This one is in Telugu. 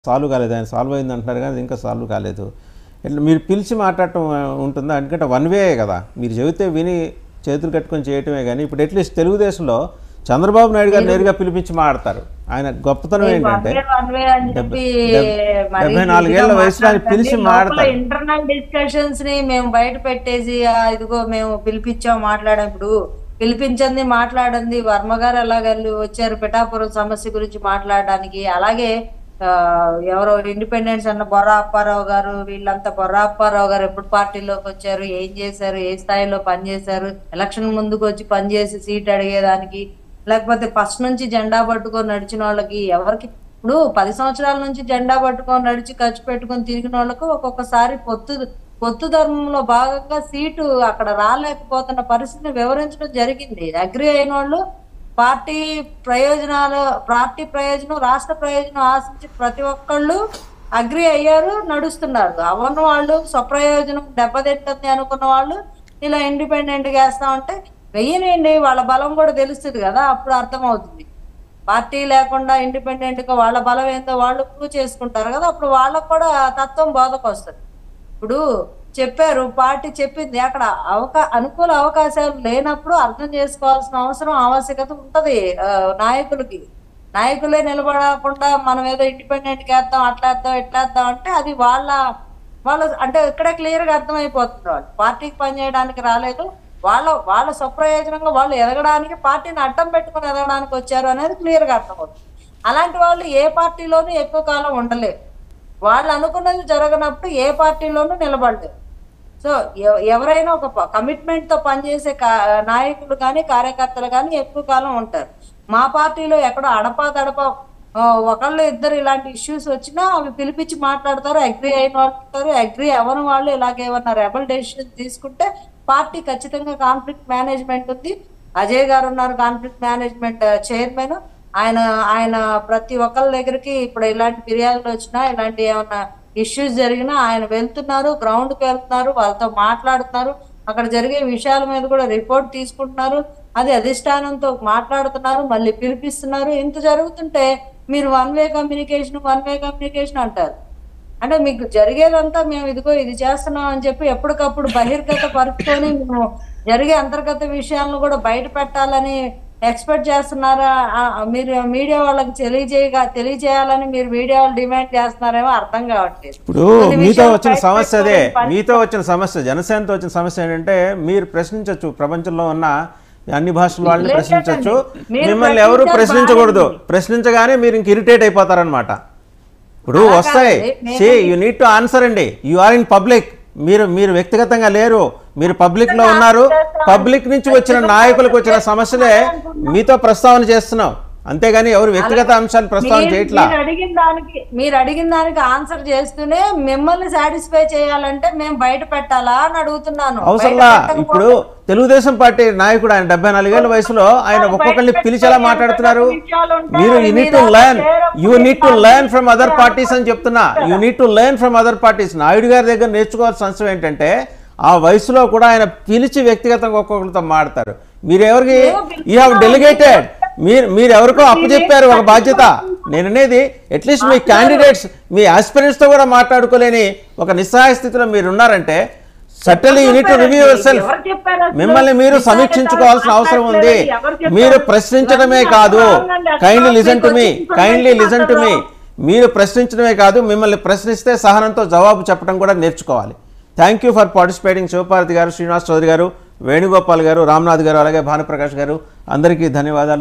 సాల్వ్ కాలేదు ఆయన సాల్వ్ అయింది అంటున్నారు కానీ అది ఇంకా సాల్వ్ కాలేదు ఇట్లా మీరు పిలిచి మాట్లాడటం ఆ, ఉంటుందా ఎందుకంటే వన్ వే కదా మీరు చెబితే విని చేతులు కట్టుకొని చేయటమే కానీ ఇప్పుడు అట్లీస్ట్ తెలుగుదేశంలో చంద్రబాబు నాయుడు గారు నేరుగా పిలిపించి మాట్లాడతారు ఆయన గొప్పతనం ఏంటంటే డెబ్బై- డెబ్బై- డెబ్బై నాలుగేళ్ల వయసులో ఆయన పిలిచి మాట్లాడతారు ఇంటర్నల్ డిస్కషన్స్ ని మేము బయట పెట్టేసి "ఆ, ఇదిగో మేము పిలిపించాం మాట్లాడప్పుడు పిలిపించింది మాట్లాడింది వర్మ గారు ఎలాగెళ్ళి వచ్చారు పిఠాపురం సమస్య గురించి మాట్లాడడానికి అలాగే ఆ, ఎవరో ఇండిపెండెన్స్ అన్న బొర్రా అప్పారావు గారు వీళ్ళంతా బొర్రా అప్పారావు గారు ఎప్పుడు పార్టీలోకి వచ్చారు ఏం చేశారు ఏ స్థాయిలో పనిచేశారు ఎలక్షన్ ముందుకు వచ్చి పనిచేసి సీట్ అడిగేదానికి లేకపోతే ఫస్ట్ నుంచి జెండా పట్టుకొని నడిచిన వాళ్ళకి ఎవరికి ఇప్పుడు పది సంవత్సరాల నుంచి జెండా పట్టుకొని నడిచి ఖర్చు పెట్టుకొని తిరిగిన వాళ్ళకు ఒక్కొక్కసారి పొత్తు పొత్తు ధర్మంలో భాగంగా సీటు అక్కడ రాలేకపోతున్న పరిస్థితిని వివరించడం జరిగింది అగ్రి అయిన వాళ్ళు పార్టీ ప్రయోజనాలు పార్టీ ప్రయోజనం రాష్ట్ర ప్రయోజనం ఆశించి ప్రతి ఒక్కళ్ళు అగ్రి అయ్యారు నడుస్తున్నారు అవన్న వాళ్ళు స్వప్రయోజనం దెబ్బతింటుంది అనుకున్న వాళ్ళు ఇలా ఇండిపెండెంట్ గా వేస్తా ఉంటే వెయ్యనండి వాళ్ళ బలం కూడా తెలుస్తుంది కదా అప్పుడు అర్థమవుతుంది పార్టీ లేకుండా ఇండిపెండెంట్ గా వాళ్ళ బలం ఏందో వాళ్ళు ప్రూవ్ చేసుకుంటారు కదా అప్పుడు వాళ్ళకు కూడా ఆ తత్వం బోధకు వస్తుంది ఇప్పుడు చెప్పారు పార్టీ చెప్పింది అక్కడ అవకా అనుకూల అవకాశాలు లేనప్పుడు అర్థం చేసుకోవాల్సిన అవసరం ఆవశ్యకత ఉంటది ఆ, నాయకులకి నాయకులే నిలబడకుండా మనం ఏదో ఇండిపెండెంట్ గా వేద్దాం అట్లా వేద్దాం ఇట్లా వేద్దాం అంటే అది వాళ్ళ వాళ్ళ అంటే ఇక్కడే క్లియర్ గా అర్థమైపోతుంది వాళ్ళు పార్టీకి పనిచేయడానికి రాలేదు వాళ్ళ వాళ్ళ స్వప్రయోజనంగా వాళ్ళు ఎదగడానికి పార్టీని అడ్డం పెట్టుకుని ఎదగడానికి వచ్చారు అనేది క్లియర్ గా అర్థమవుతుంది అలాంటి వాళ్ళు ఏ పార్టీలోనూ ఎక్కువ కాలం ఉండలేరు వాళ్ళు అనుకున్నది జరగనప్పుడు ఏ పార్టీలోనూ నిలబడలేరు సో ఎవ- ఎవరైనా ఒక కమిట్మెంట్ తో పనిచేసే కా- నాయకులు కానీ కార్యకర్తలు కానీ ఎక్కువ కాలం ఉంటారు మా పార్టీలో ఎక్కడో అడపా దడప ఆ, ఒకళ్ళు ఇద్దరు ఇలాంటి ఇష్యూస్ వచ్చినా అవి పిలిపించి మాట్లాడతారు అగ్రి అయిన వాళ్ళు ఉంటారు అగ్రి ఎవరి వాళ్ళు ఇలాగేమన్నా రెబల్ డెసిషన్ తీసుకుంటే పార్టీ ఖచ్చితంగా కాన్ఫ్లిక్ట్ మేనేజ్మెంట్ ఉంది అజయ్ గారు ఉన్నారు కాన్ఫ్లిక్ట్ మేనేజ్మెంట్ చైర్మన్ ఆయన ఆయన ప్రతి ఒక్కళ్ళ దగ్గరికి ఇప్పుడు ఇలాంటి ఫిర్యాదులు వచ్చినా ఇలాంటి ఏమన్నా ఇష్యూస్ జరిగినా ఆయన వెళ్తున్నారు గ్రౌండ్ కి వెళ్తున్నారు వాళ్ళతో మాట్లాడుతున్నారు అక్కడ జరిగే విషయాల మీద కూడా రిపోర్ట్ తీసుకుంటున్నారు అది అధిష్టానంతో మాట్లాడుతున్నారు మళ్ళీ పిలిపిస్తున్నారు ఇంత జరుగుతుంటే మీరు one way communication one way communication అంటారు అంటే మీకు జరిగేదంతా మేము ఇదిగో ఇది చేస్తున్నాం అని చెప్పి ఎప్పటికప్పుడు బహిర్గత పరుచుకొని మేము జరిగే అంతర్గత విషయాలను కూడా బయట పెట్టాలని ఎక్స్పెక్ట్ చేస్తున్నారా ఆ, మీరు మీడియా వాళ్ళకి తెలియజేయగా తెలియజేయాలని మీరు మీడియా వాళ్ళు డిమాండ్ చేస్తున్నారేమో అర్థం కావట్లేదు ఇప్పుడు కొన్ని మీతో విషయాలు వచ్చిన బయట సమస్య అదే పెట్టుకోలేని పరిస్థితి. మీతో వచ్చిన సమస్య జనసేనతో వచ్చిన సమస్య ఏంటంటే మీరు ప్రశ్నించవచ్చు ప్రపంచంలో ఉన్న అన్ని భాషల వాళ్ళని లేదండి. ప్రశ్నించవచ్చు మీరు మిమ్మల్ని ఎవరు ప్రశ్నించారు ప్రశ్నించకూడదు బాగానే ఉంది. ప్రశ్నించగానే మీరు ఇంక ఇరిటేట్ అయిపోతారనమాట ఇప్పుడు అలా వస్తాయి కాదండి. మేము- say you need to answer అండి యు ఆర్ ఇన్ పబ్లిక్ మీరు మీరు వ్యక్తిగతంగా లేరు మీరు పబ్లిక్ లో ఉన్నారు పబ్లిక్ నుంచి వచ్చిన నాయకులకు వచ్చిన సమస్యలే మీతో ప్రస్తావన చేస్తున్నాం అంతేగాని ఎవరు వ్యక్తిగత అంశాలు ప్రస్తావన మీరు- చేయట్లా మీరు అడిగిన దానికి మీరు అడిగిన దానికి ఆన్సర్ చేస్తూనే మిమ్మల్ని సాటిస్ఫై చేయాలంటే మేము బయట పెట్టాలా అని అడుగుతున్నాను అవసరంలా బయట పెట్టకపోతే- ఇప్పుడు తెలుగుదేశం పార్టీ నాయకుడు ఆయన డెబ్బై నాలుగేళ్ల వయసులో ఆయన ఒక్కొక్కరిని పిలిచి ఎలా మాట్లాడుతున్నారు మీరు you need to learn you need to learn from other parties అని చెప్తున్నా you need to learn from other parties Naidu garu దగ్గర నేర్చుకోవాల్సిన అంశం ఏంటంటే ఆ వయసులో కూడా ఆయన పిలిచి వ్యక్తిగతంగా ఒక్కొక్కరితో మాట్లాడతారు మీరు ఎవరికి యూ హ్యావ్ డెలిగేటెడ్ మీరు మీరు ఎవరికో అప్పచెప్పారు ఒక బాధ్యత నేను అనేది అట్లీస్ట్ మీ క్యాండిడేట్స్ మీ aspirants తో కూడా మాట్లాడుకోలేని ఒక నిస్సహాయ స్థితిలో మీరు ఉన్నారంటే suddenly you need to review yourself ఎవరు చెప్పారు అసలు? మిమ్మల్ని మీరు నిస్సహాయత సమీక్షించుకోవాల్సిన అవసరం ఉంది మాట్లాడలేదని ఎవరు చెప్పారు? మీరు ప్రశ్నించడమే ఇవన్నీ కాదు అర్థం కాదండి. కైండ్లీ లిసన్ టు మీ అసలు కైండ్లీ లిసన్ టు మీ మాట్లాడదాం. మీరు ప్రశ్నించడమే కాదు మిమ్మల్ని ప్రశ్నిస్తే సహనంతో జవాబు చెప్పడం కూడా నేర్చుకోవాలి thank you for participating Sivaparvathi garu Srinivas Chowdary గారు వేణుగోపాల్ గారు రామ్నాథ్ గారు అలాగే భానుప్రకాష్ గారు అందరికీ ధన్యవాదాలు